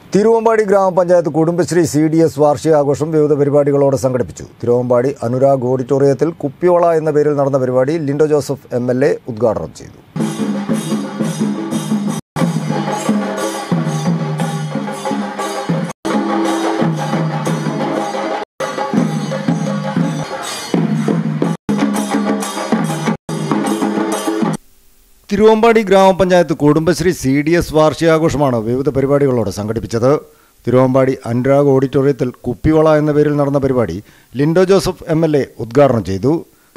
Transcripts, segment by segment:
തിരുവമ്പാടി ഗ്രാമപഞ്ചായത്ത് Kudumbashree C D S വാർഷികാഘോഷം വിവിധ പരിപാടികളോടെ സംഘടിപ്പിച്ചു തിരുവമ്പാടി അനുരാഗ് ഓഡിറ്റോറിയത്തിൽ കുപ്പിയോള എന്ന പേരിൽ നടന്ന പരിപാടി Lindo Joseph M L A ഉദ്ഘാടനം ചെയ്തു തിരുവമ്പാടി ഗ്രാമപഞ്ചായത്ത് കുടുംബശ്രീ സി ഡി എസ് വാർഷികാഘോഷമാണ് വിവിധ പരിപാടികളോടെ സംഘടിപ്പിച്ചത് തിരുവമ്പാടി അനുരാഗ് ഓഡിറ്റോറിയത്തിൽ കുപ്പിവള എന്ന പേരിൽ നടന്ന പരിപാടി Lindo Joseph M L A ഉദ്ഘാടനം ചെയ്തു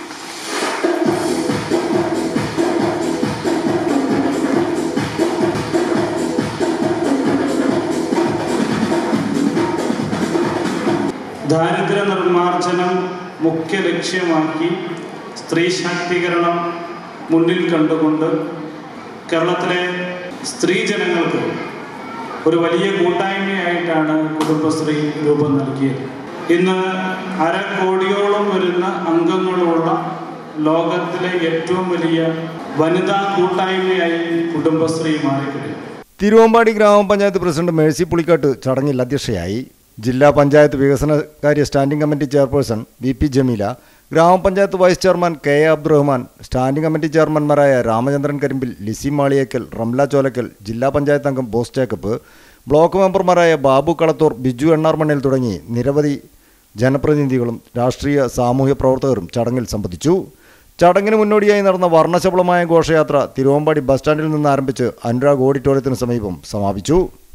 ദാരിദ്ര്യ നിർമ്മാർജ്ജനം മുഖ്യ ലക്ഷ്യമാക്കി സ്ത്രീ ശാക്തീകരണം മുന്നിൽ കണ്ടുകൊണ്ട് കേരളത്തിലെ സ്ത്രീജനങ്ങൾക്ക് ഒരു വലിയ കൂട്ടായ്മയായിട്ടാണ് കുടുംബശ്രീ രൂപം നൽകിയത് ഇന്ന് അര കോടിയോളം വരുന്ന അംഗങ്ങളുള്ള ലോകത്തിലെ ഏറ്റവും വലിയ വനിതാ കൂട്ടായ്മയായി കുടുംബശ്രീ മാറിക്കഴിഞ്ഞു തിരുവമ്പാടി ഗ്രാമപഞ്ചായത്ത് പ്രസിഡന്റ് മേഴ്സി പുളിക്കാട്ട് ചടങ്ങിൽ അധ്യക്ഷയായി ജില്ലാ പഞ്ചായത്ത് വികസനകാര്യ standing committee chairperson V P Jameela ഗ്രാമപഞ്ചായത്ത് vice chairman K A Abdurahman standing committee ചെയർമാൻമാരായ രാമചന്ദ്രൻ കരിമ്പിൽ ലിസി മാളിയേക്കൽ റംല ചോലക്കൽ ജില്ലാ പഞ്ചായത്ത് അംഗം ബോസ് ജേക്കബ് ബ്ലോക്ക് മെമ്പർമാരായ ബാബു കളത്തൂർ ബിജു എണ്ണാർമണ്ണിൽ തുടങ്ങി നിരവധി ജനപ്രതിനിധികളും രാഷ്ട്രീയ സാമൂഹ്യ പ്രവർത്തകരും ചടങ്ങിൽ സംബന്ധിച്ചു ചടങ്ങിന് മുന്നോടിയായി നടന്ന വർണ്ണശബളമായ ഘോഷയാത്ര തിരുവമ്പാടി ബസ് സ്റ്റാൻഡിൽ നിന്ന് ആരംഭിച്ച് അനുരാഗ് ഓഡിറ്റോറിയത്തിന് സമീപം സമാപിച്ചു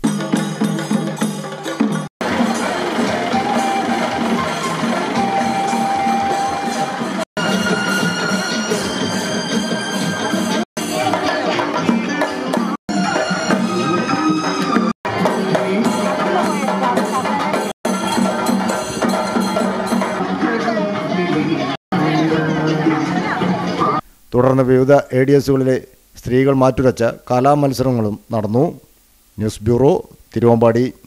തുടർന്ന് വിവിധ എ ഡി എസുകളിലെ സ്ത്രീകൾ മാറ്റുരച്ച കലാമത്സരങ്ങളും നടന്നു ന്യൂസ് ബ്യൂറോ തിരുവമ്പാടി